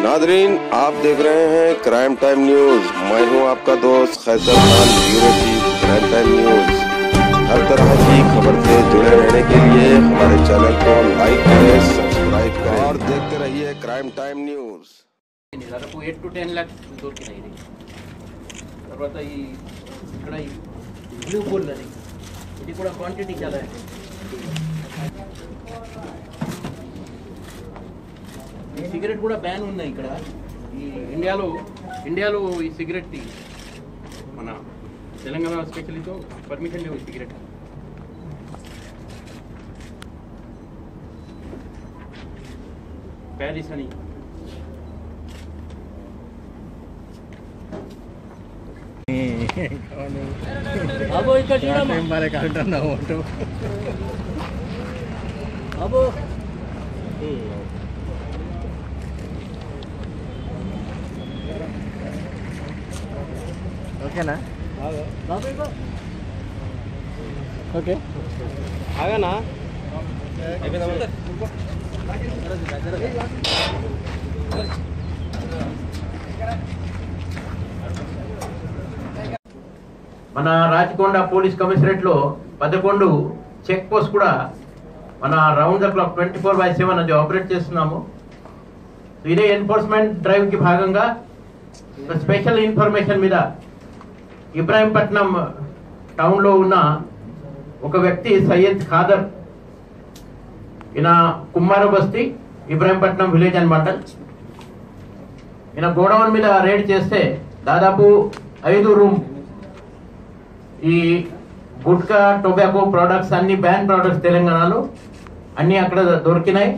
Nadreen आप देख रहे हैं क्राइम टाइम न्यूज मैं हूं आपका दोस्त Khaisar Khan bureau chief crime time news हर तरह की खबर से जुड़े रहने के लिए हमारे चैनल को लाइक करें सब्सक्राइब करें और देखते रहिए क्राइम टाइम न्यूज దాదాపు ఎయిట్ టు టెన్ ల్యాక్స్ దొరికినాయి ఇది తర్వాత ఈ ఇక్కడ ఈ బ్లూ బుల్ అది ఇది కూడా క్వాంటిటీ చాలా ఈ సిగరెట్ కూడా బ్యాన్ ఉన్నాయి ఇక్కడ ఈ ఇండియాలో ఇండియాలో ఈ సిగరెట్ ది మన తెలంగాణ స్పెషల్తో పర్మిషన్ లేవు ఈ సిగరెట్ ప్యారిస్ అని అబో ఇక్కడ చూడమ్మా బాలే కాంటున్నావు అంటూ అబో ఓకేనా బాబు ఇగో. ఓకే ఆగనా మన రాచకొండ పోలీస్ కమిషనరేట్ లో పదకొండు చెక్ పోస్ట్ కూడా మన round the clock twenty four by seven అది ఆపరేట్ చేస్తున్నాము ఇదే ఎన్ఫోర్స్మెంట్ డ్రైవ్ కి భాగంగా ఒక స్పెషల్ ఇన్ఫర్మేషన్ మీద ఇబ్రాహీంపట్నం టౌన్ లో ఉన్న ఒక వ్యక్తి సయ్యద్ ఖాదర్ ఈయన కుమ్మార బస్తీ ఇబ్రాహీంపట్నం విలేజ్ అని మండల్ ఈయన గోడౌన్ మీద రేడ్ చేస్తే దాదాపు ఐదు రూమ్ ఈ గుట్కా టొబాకో ప్రొడక్ట్స్ అన్ని బ్యాన్ ప్రొడక్ట్స్ తెలంగాణలో అన్ని అక్కడ దొరికినాయి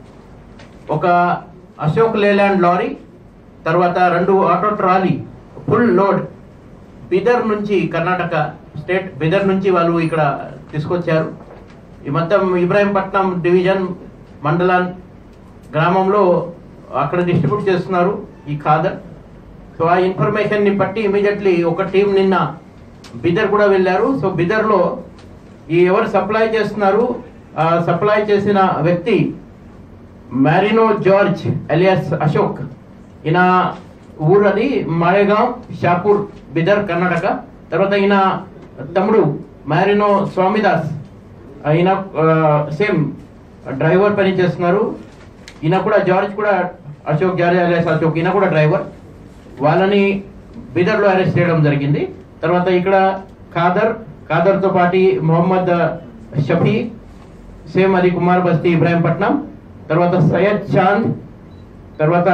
ఒక అశోక్ లేలాండ్ లారీ తర్వాత రెండు auto trolley full load Bidar నుంచి కర్ణాటక స్టేట్ బిదర్ నుంచి వాళ్ళు ఇక్కడ తీసుకొచ్చారు ఈ మొత్తం ఇబ్రాహీంపట్నం డివిజన్ మండలం గ్రామంలో అక్కడ డిస్ట్రిబ్యూట్ చేస్తున్నారు ఈ ఖాదర్ సో ఆ ఇన్ఫర్మేషన్ ని బట్టి ఇమీడియట్లీ ఒక టీం నిన్న బిదర్ కూడా వెళ్ళారు సో బిదర్ లో ఈ ఎవరు సప్లై చేస్తున్నారు ఆ సప్లై చేసిన వ్యక్తి మ్యారినో జార్జ్ అలియాస్ అశోక్ ఈయన ఊరు అది మారేగాం షాపూర్ బిదర్ కర్ణాటక తర్వాత ఈయన తమ్ముడు మ్యారినో స్వామిదాస్ ఈయన సేమ్ డ్రైవర్ పని చేస్తున్నారు ఈయన కూడా జార్జ్ కూడా అశోక్ జార్జ్ అలియాస్ అశోక్ ఈయన కూడా డ్రైవర్ వాళ్ళని బిదర్ లో అరెస్ట్ చేయడం జరిగింది తర్వాత ఇక్కడ ఖాదర్ ఖాదర్ తో పాటి మొహమ్మద్ షఫీ సేమ్ అది కుమార్ బస్తీ ఇబ్రాహీంపట్నం తర్వాత సయ్యద్ చాంద్ తర్వాత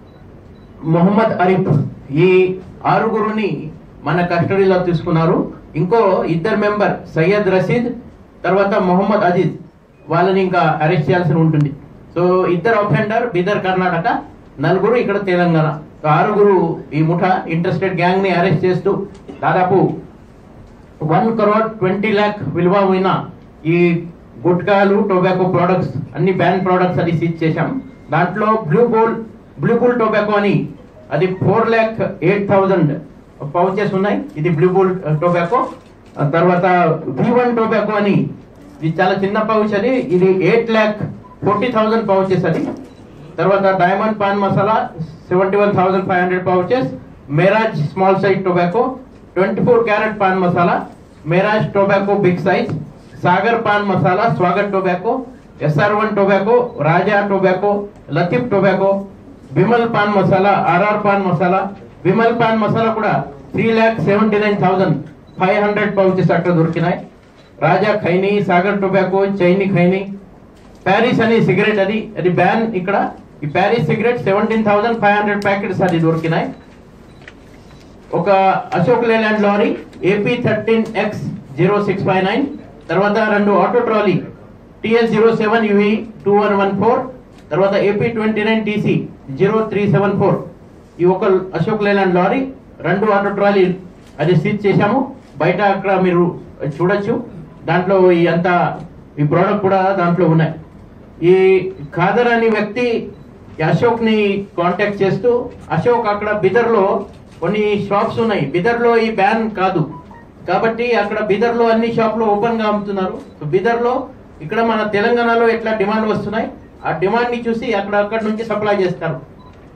మొహమ్మద్ అరిఫ్ ఈ ఆరుగురుని మన కస్టడీలో తీసుకున్నారు ఇంకో ఇద్దరు మెంబర్ సయ్యద్ రషీద్ తర్వాత మొహమ్మద్ అజీజ్ వాళ్ళని ఇంకా అరెస్ట్ చేయాల్సి ఉంటుంది సో ఇద్దరు అఫెండర్ బిదర్ కర్ణాటక నలుగురు ఇక్కడ తెలంగాణ సో ఆరుగురు ఈ ముఠా ఇంట్రెస్టెడ్ గ్యాంగ్ ని అరెస్ట్ చేస్తూ దాదాపు వన్ కరోడ్ ట్వంటీ ల్యాక్ విలువ ఉన్న ఈ గుట్కాలు టొబాకో ప్రోడక్ట్స్ అన్ని బ్యాన్ ప్రోడక్ట్స్ అది సీజ్ చేశాం దాంట్లో blue bull blue bull tobacco అని అది four lakh eight thousand pouches ఉన్నాయి ఇది బ్లూ బుల్ టొబాకో ఆ తర్వాత బీ వన్ టొబాకో అని ఇది చాలా చిన్న పౌచ్ అది ఇది eight lakh forty thousand pouches అది తర్వాత diamond pan masala seventy one thousand five hundred pouches Meraj small size tobacco twenty four carat pan masala Meraj tobacco big size Sagar pan masala Swagat tobacco S R one tobacco Raja tobacco Latif tobacco Vimal pan masala R R pan masala Vimal pan masala కూడా three lakh seventy nine thousand five hundred pouches అక్కడ దొరికినాయి Raja Khaini Sagar tobacco చైనీ khaini Paris అని cigarette అది అది ban ఇక్కడ ఈ Paris cigarette seventeen thousand five hundred packets అది దొరికినాయి ఒక Ashok Leyland lorry AP thirteen X zero six five nine తర్వాత రెండు auto trolley TS zero seven U V two one one four తర్వాత AP twenty nine TC zero three seven four ఈ ఒక Ashok Leyland lorry రెండు auto trolley అది సీజ్ చేశాము బయట అక్కడ మీరు చూడొచ్చు దాంట్లో ఈ అంత ఈ ప్రోడక్ట్ కూడా దాంట్లో ఉన్నాయి ఈ ఖాదర్ అనే వ్యక్తి ఈ అశోక్ ని కాంటాక్ట్ చేస్తూ అశోక్ అక్కడ బిదర్ లో కొన్ని షాప్స్ ఉన్నాయి బిదర్ లో ఈ బ్యాన్ కాదు కాబట్టి అక్కడ బిదర్ లో అన్ని షాపులు ఓపెన్ గా అమ్ముతున్నారు సో బిదర్ లో ఇక్కడ మన తెలంగాణలో ఎట్లా డిమాండ్ వస్తున్నాయి ఆ డిమాండ్ ని చూసి అక్కడ అక్కడ నుంచి సప్లై చేస్తారు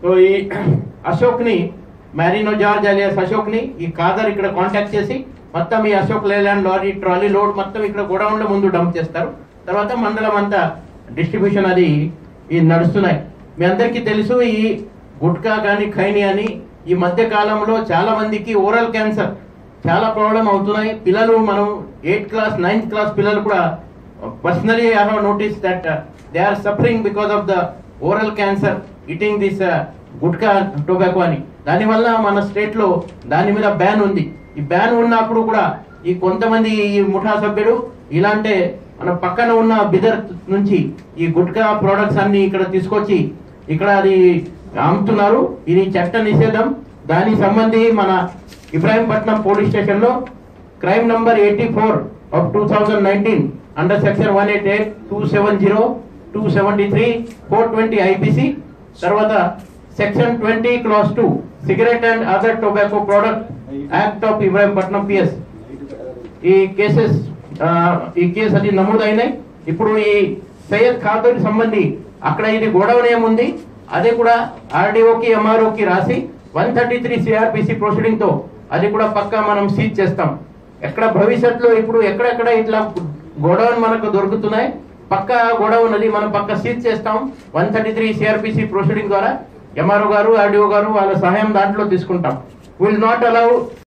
సో ఈ అశోక్ ని మ్యారినో జార్జ్ అలియాస్ అశోక్ ని ఈ కాదర్ ఇక్కడ కాంటాక్ట్ చేసి మొత్తం ఈ Ashok Leyland lorry trolley load మొత్తం ఇక్కడ గోడౌన్ లో ముందు డంప్ చేస్తారు తర్వాత మండలం అంతా డిస్ట్రిబ్యూషన్ అది ఈ నడుస్తున్నాయి మీ అందరికీ తెలుసు ఈ గుట్కా కానీ ఖైని అని ఈ మధ్య కాలంలో చాలా మందికి ఓరల్ క్యాన్సర్ చాలా ప్రాబ్లం అవుతున్నాయి పిల్లలు మనం ఎయిత్ క్లాస్ నైన్త్ క్లాస్ పిల్లలు కూడా personally I have notice that they are suffering because of the oral cancer eating this gutka tobacco అని దానివల్ల మన స్టేట్ లో దాని మీద బ్యాన్ ఉంది ఈ బ్యాన్ ఉన్నప్పుడు కూడా ఈ కొంతమంది ఈ ముఠా సభ్యుడు ఇలాంటి మన పక్కన ఉన్న బిదర్ నుంచి ఈ గుట్కా ప్రోడక్ట్స్ అన్ని ఇక్కడ తీసుకొచ్చి ఇక్కడ అది అమ్ముతున్నారు ఇది చట్ట నిషేధం దానికి సంబంధి మన ఇబ్రాహీంపట్నం పోలీస్ స్టేషన్ లో crime number eighty four of two thousand nineteen under section one eight eight two seven zero two seventy three four twenty IPC తర్వాత section twenty clause two cigarette and other tobacco product act of Ibrahimpatnam PS ఈ cases ఆ, ఈ case అది నమోదైనాయి ఇప్పుడు ఈ సయ్యద్ ఖాదర్ సంబంధి అక్కడ ఇది గొడవ ఏముంది అదే కూడా ఆర్డీఓకి ఎంఆర్ఓకి రాసి one thirty three CrPC proceeding తో అది కూడా పక్కా మనం సీజ్ చేస్తాం ఎక్కడ భవిష్యత్తులో ఇప్పుడు ఎక్కడెక్కడ ఇట్లా గొడవలు మనకు దొరుకుతున్నాయి పక్క గొడవ ఉన్నది మనం పక్క సీజ్ చేస్తాం one thirty three CrPC proceeding ద్వారా ఎంఆర్ఓ గారు ఆర్డీఓ గారు వాళ్ళ సహాయం దాంట్లో తీసుకుంటాం విల్ నాట్ అలౌ